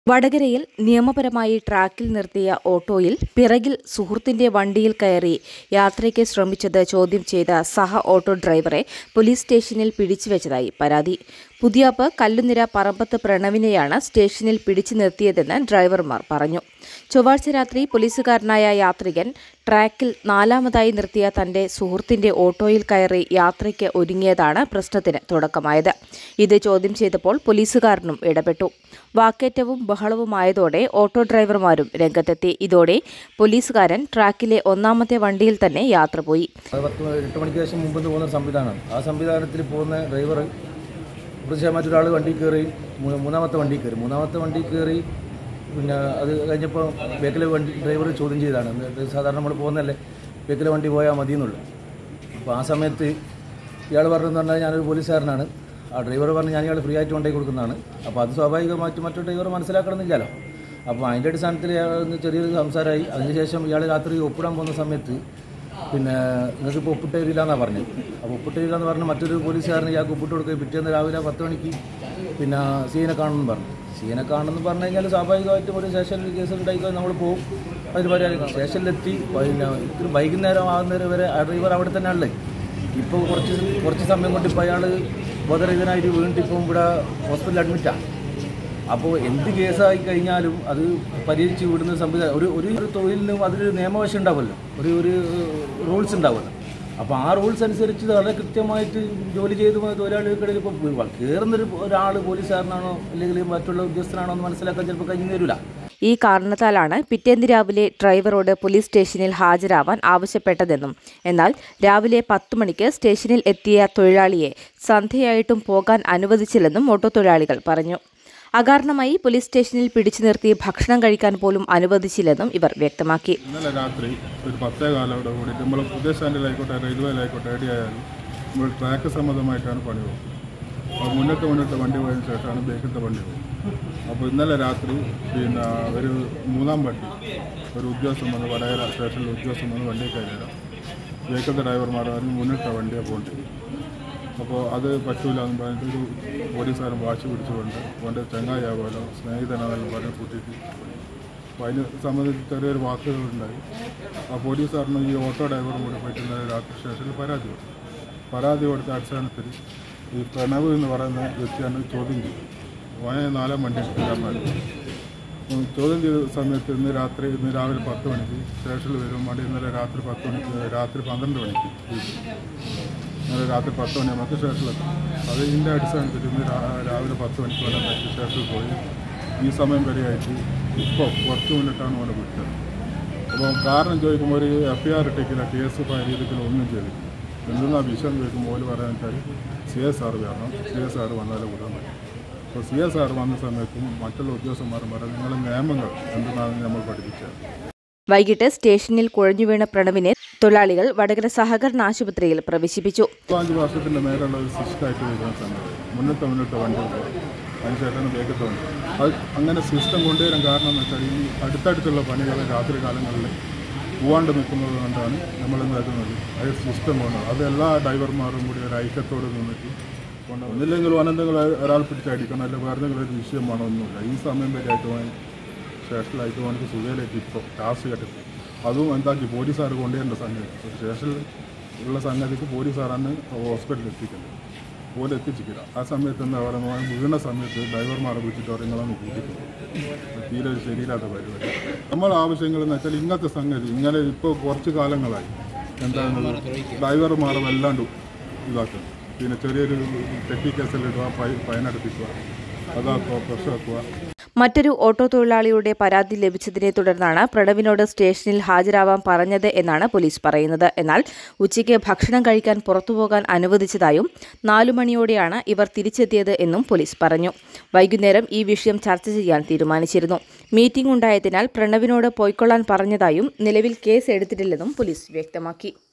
വടകരയിൽ നിയമപരമായി ട്രാക്കിൽ നിർത്തിയ ഓട്ടോയിൽ പിറകിൽ സുഹൃത്തിന്റെ വണ്ടിയിൽ കയറി യാത്രയ്ക്ക് ശ്രമിച്ചത് ചോദ്യം ചെയ്ത സഹ ഓട്ടോ ഡ്രൈവറെ പോലീസ് സ്റ്റേഷനിൽ പിടിച്ചുവെച്ചതായി പരാതി പുതിയാപ്പ് കല്ലുനിര പറമ്പത്ത് പ്രണവിനെയാണ് സ്റ്റേഷനിൽ പിടിച്ചു നിർത്തിയതെന്ന് ഡ്രൈവർമാർ പറഞ്ഞു ചൊവ്വാഴ്ച രാത്രി പോലീസുകാരനായ യാത്രികൻ ട്രാക്കിൽ നാലാമതായി നിർത്തിയ തന്റെ സുഹൃത്തിന്റെ ഓട്ടോയിൽ കയറി യാത്രയ്ക്ക് ഒരുങ്ങിയതാണ് പ്രശ്നത്തിന് തുടക്കമായത് ഇത് ചോദ്യം ചെയ്തപ്പോൾ പോലീസുകാരനും ഇടപെട്ടു വാക്കേറ്റവും ബഹളവുമായതോടെ ഓട്ടോ ഡ്രൈവർമാരും രംഗത്തെത്തി ഇതോടെ പോലീസുകാരൻ ട്രാക്കിലെ ഒന്നാമത്തെ വണ്ടിയിൽ തന്നെ യാത്ര പോയി അത് പത്ത് എട്ട് മണിക്ക് ശേഷം മുമ്പ് പോകുന്ന ഒരു സംവിധാനമാണ് ആ സംവിധാനത്തിൽ പോകുന്ന ഡ്രൈവർ പ്രതിഷേധം മറ്റൊരാൾ വണ്ടി കയറി മൂ- മൂന്നാമത്തെ വണ്ടി കയറി മൂന്നാമത്തെ വണ്ടി കയറി പിന്നെ അത് കഴിഞ്ഞപ്പോൾ ബേക്കിലെ വണ്ടി ഡ്രൈവർ ചോദ്യം ചെയ്തതാണ് ഇത് സാധാരണ നമ്മൾ പോകുന്നതല്ലേ ബേക്കിലെ വണ്ടി പോയാൽ മതി എന്നുള്ളൂ അപ്പോൾ ആ സമയത്ത് ഇയാൾ പറഞ്ഞതെന്ന് പറഞ്ഞാൽ ഞാനൊരു പോലീസുകാരനാണ് ആ ഡ്രൈവർ പറഞ്ഞ് ഞാൻ ഇയാൾ ഫ്രീ ആയിട്ട് കൊണ്ടേ കൊടുക്കുന്നതാണ് അപ്പോൾ അത് സ്വാഭാവികമായിട്ട് മറ്റു ഡ്രൈവർ മനസ്സിലാക്കണമെന്നില്ലല്ലോ അപ്പോൾ അതിൻ്റെ അടിസ്ഥാനത്തിൽ ഇയാൾ ഒന്ന് ചെറിയൊരു സംസാരമായി അതിനുശേഷം ഇയാൾ രാത്രി ഒപ്പിടാൻ പോകുന്ന സമയത്ത് പിന്നെ നിങ്ങൾക്ക് ഇപ്പോൾ ഒപ്പിട്ട് തരില്ല എന്നാണ് പറഞ്ഞത് അപ്പോൾ ഒപ്പിട്ട് തരില്ല എന്ന് പറഞ്ഞ് മറ്റൊരു പോലീസുകാരന് ഇയാൾക്ക് ഒപ്പിട്ട് കൊടുക്കുക പിറ്റേന്ന് രാവിലെ പത്ത് മണിക്ക് പിന്നെ സീനെ കാണണമെന്ന് പറഞ്ഞു സീനെ കാണണമെന്ന് പറഞ്ഞു കഴിഞ്ഞാൽ സ്വാഭാവികമായിട്ടും ഒരു സ്റ്റേഷനിൽ കേസ് ഉണ്ടായിക്കോ നമ്മൾ പോകും അതിന് പരിഹാരം സ്റ്റേഷനിലെത്തി പിന്നെ ഇത്തിരി വൈകുന്നേരം ആകുന്നവരെ വരെ ആ ഡ്രൈവർ അവിടെ തന്നെ ഉള്ളത് ഇപ്പോൾ കുറച്ച് കുറച്ച് സമയം കൊണ്ട് ഇപ്പോൾ അയാൾ ബോധരഹിതനായിട്ട് വീണിട്ട് ഇപ്പം ഇവിടെ ഹോസ്പിറ്റലിൽ അഡ്മിറ്റാണ് അപ്പോൾ എന്ത് കേസായി കഴിഞ്ഞാലും അത് പരിഹരിച്ച് വിടുന്ന സംവിധാനം ഒരു ഒരു ഒരു തൊഴിലിനും അതിലൊരു നിയമവശം ഉണ്ടാവുമല്ലോ ഒരു ഒരു റൂൾസ് ഉണ്ടാവുമല്ലോ അപ്പോൾ ആ റൂൾസ് അനുസരിച്ച് വളരെ കൃത്യമായിട്ട് ജോലി ചെയ്ത് പോകുന്ന തൊഴിലാളികൾക്കിടയിൽ ഇപ്പോൾ കയറുന്നൊരു ഒരാൾ പോലീസുകാരനാണോ അല്ലെങ്കിൽ മറ്റുള്ള ഉദ്യോഗസ്ഥനാണോ എന്ന് മനസ്സിലാക്കാൻ ചിലപ്പോൾ കഴിഞ്ഞു വരില്ല ഈ കാരണത്താലാണ് പിറ്റേന്ന് രാവിലെ ഡ്രൈവറോട് പോലീസ് സ്റ്റേഷനിൽ ഹാജരാവാൻ ആവശ്യപ്പെട്ടതെന്നും എന്നാൽ രാവിലെ പത്ത് മണിക്ക് സ്റ്റേഷനിൽ എത്തിയ തൊഴിലാളിയെ സന്ധ്യയായിട്ടും പോകാൻ അനുവദിച്ചില്ലെന്നും ഓട്ടോ തൊഴിലാളികൾ പറഞ്ഞു അകാരണമായി പോലീസ് സ്റ്റേഷനിൽ പിടിച്ചു നിർത്തി ഭക്ഷണം കഴിക്കാൻ പോലും അനുവദിച്ചില്ലെന്നും ഇവർ വ്യക്തമാക്കി ഇന്നലെ രാത്രി ഒരു പത്തേ കാലോടെ കൂടിയിട്ട് നമ്മൾ പുതിയ സ്റ്റാൻഡിലായിക്കോട്ടെ റെയിൽവേയിലായിക്കോട്ടെ എവിടെയായാലും നമ്മൾ ട്രാക്ക് സംബന്ധമായിട്ടാണ് പണി പോകും അപ്പോൾ മുന്നത്തെ മുന്നത്തെ വണ്ടി പോയതിന് ശേഷമാണ് ബേക്കത്തെ വണ്ടി പോകും അപ്പോൾ ഇന്നലെ രാത്രി പിന്നെ ഒരു മൂന്നാം വണ്ടി ഒരു ഉദ്യോഗസ്ഥൻ വന്ന് വടകര സ്റ്റേഷനിൽ ഉദ്യോഗസ്ഥൻ വന്ന് വണ്ടി കയറിയതാണ് ബേക്കത്തെ ഡ്രൈവർമാർ അതിന് മുന്നിട്ട വണ്ടിയാണ് പോകേണ്ടത് അപ്പോൾ അത് പറ്റൂല എന്ന് പറഞ്ഞിട്ട് ഒരു പോലീസുകാരൻ വാശി പിടിച്ചുകൊണ്ട് അവൻ്റെ ചങ്ങായാവാലോ സ്നേഹിതനാണെന്ന് പറഞ്ഞ് കൂട്ടിയിട്ട് പോയി അപ്പോൾ അതിന് സംബന്ധിച്ച് ചെറിയൊരു വാക്കുകളുണ്ടായി ആ പോലീസുകാരനും ഈ ഓട്ടോ ഡ്രൈവറും കൂടി പോയിട്ട് ഇന്നലെ രാത്രി സ്റ്റേഷനിൽ പരാതി കൊടുത്തു പരാതി കൊടുത്ത അടിസ്ഥാനത്തിൽ ഈ പ്രണവ് എന്ന് പറയുന്ന വ്യക്തിയാണ് ചോദ്യം ചെയ്തത് അവനെ നാലാം വണ്ടി എടുത്തില്ലാമായിരുന്നു അപ്പം ചോദ്യം ചെയ്ത സമയത്ത് ഇന്ന് രാത്രി ഇന്ന് രാവിലെ പത്ത് മണിക്ക് സ്റ്റേഷനിൽ വരും വണ്ടി ഇന്നലെ രാത്രി പത്ത് മണിക്ക് രാത്രി പന്ത്രണ്ട് മണിക്ക് ഇന്നലെ രാത്രി പത്ത് മണി നമുക്ക് സ്റ്റേഷനിലെത്താം അത് ഇതിൻ്റെ അടിസ്ഥാനത്തിൽ ഇന്ന് രാ- രാവിലെ പത്ത് മണിക്ക് വരെ മറ്റ് സ്റ്റേഷനിൽ പോയി ഈ സമയം വരെയായിട്ട് ഇപ്പോൾ കുറച്ച് മുന്നിട്ടാണ് ഇവിടെ വിട്ടത് അപ്പോൾ കാരണം ചോദിക്കുമ്പോൾ ഒരു എഫ് ഐ ആർ ഇട്ടിക്കില്ല കേസ് ഫയൽ ചെയ്തിട്ടില്ല ഒന്നും ചെയ്തില്ല എന്തെന്നാ വിഷയം ചോദിക്കുമ്പോൾ ഓല് പറയാൻ വെച്ചാൽ സി എസ് ആർ വരണം സി എസ് ആർ വന്നാലേ വിടാൻ പറ്റും അപ്പോൾ സി എസ് ആർ വന്ന സമയത്തും മറ്റുള്ള ഉദ്യോഗസ്ഥന്മാരും പറയാം നിങ്ങളുടെ നിയമങ്ങൾ എന്തെന്നാണ് നമ്മൾ പഠിപ്പിച്ചത് വൈകിട്ട് സ്റ്റേഷനിൽ കുഴഞ്ഞുവീണ പ്രണവിനെ തൊഴിലാളികൾ വടകര സഹകരണ ആശുപത്രിയിൽ പ്രവേശിപ്പിച്ചു അഞ്ച് വർഷത്തിൻ്റെ മേലുള്ള ഒരു സിസ്റ്റമായിട്ട് വരുന്ന സമയത്ത് മുന്നത്തെ മുന്നത്തെ വണ്ടി പോകും അതിനുശേഷമാണ് വേഗത്തെ വണ്ടി അത് അങ്ങനെ സിസ്റ്റം കൊണ്ടുവരാൻ കാരണം എന്ന് വെച്ചാൽ ഈ അടുത്തടുത്തുള്ള പണികൾ രാത്രി കാലങ്ങളിൽ പോവാണ്ട് നിൽക്കുന്നത് കൊണ്ടാണ് നമ്മൾ എന്താക്കുന്നത് അത് സിസ്റ്റം കൊണ്ടാണ് അത് എല്ലാ ഡ്രൈവർമാരും കൂടി ഒരു ഐക്യത്തോട് നിന്നിട്ട് കൊണ്ട് ഒന്നില്ലെങ്കിലും അനന്തെങ്കിലും ഒരാൾ പിടിച്ചടിക്കണം അല്ലെങ്കിൽ വേറെ എന്തെങ്കിലും ഒരു വിഷയം വേണം ഒന്നുമില്ല ഈ സമയം വരെ ആയിട്ട് പോകാൻ സ്റ്റേഷനിലായിട്ട് പോകാൻ സുഖയിലേക്ക് ഇപ്പോൾ ലാസ്റ്റ് ഘട്ടത്തിൽ അതും എന്താക്കി പോലീസുകാർ കൊണ്ടുവരേണ്ട സംഗതി സ്റ്റേഷനിൽ ഉള്ള സംഗതിക്ക് പോലീസുകാരാണ് ഹോസ്പിറ്റലിൽ എത്തിക്കുന്നത് പോലെ എത്തിച്ചിട്ടില്ല ആ സമയത്ത് എന്താ പറയുക വീണ സമയത്ത് ഡ്രൈവർമാരെ വിളിച്ചിട്ട് പറയുങ്ങളൊന്ന് കൂട്ടിക്കുന്നു തീരെ ഒരു ശരിയില്ലാത്ത പരിപാടി നമ്മളെ ആവശ്യങ്ങൾ എന്ന് വെച്ചാൽ ഇങ്ങനത്തെ സംഗതി ഇങ്ങനെ ഇപ്പോൾ കുറച്ച് കാലങ്ങളായി എന്താണ് ഡ്രൈവർമാരെ വല്ലാണ്ട് ഇതാക്കുന്നു പിന്നെ ചെറിയൊരു തെറ്റി കേസിലിടുക ഫൈൻ ഫൈൻ അടപ്പിക്കുക അതാക്കുക പ്രശ്നമാക്കുക മറ്റൊരു ഓട്ടോ തൊഴിലാളിയുടെ പരാതി ലഭിച്ചതിനെ തുടർന്നാണ് പ്രണവിനോട് സ്റ്റേഷനിൽ ഹാജരാവാൻ പറഞ്ഞത് എന്നാണ് പോലീസ് പറയുന്നത് എന്നാൽ ഉച്ചയ്ക്ക് ഭക്ഷണം കഴിക്കാൻ പുറത്തുപോകാൻ അനുവദിച്ചതായും നാലു മണിയോടെയാണ് ഇവർ തിരിച്ചെത്തിയത് എന്നും പോലീസ് പറഞ്ഞു വൈകുന്നേരം ഈ വിഷയം ചർച്ച ചെയ്യാൻ തീരുമാനിച്ചിരുന്നു മീറ്റിംഗ് ഉണ്ടായതിനാൽ പ്രണവിനോട് പോയിക്കൊള്ളാൻ പറഞ്ഞതായും നിലവിൽ കേസ് എടുത്തിട്ടില്ലെന്നും പോലീസ് വ്യക്തമാക്കി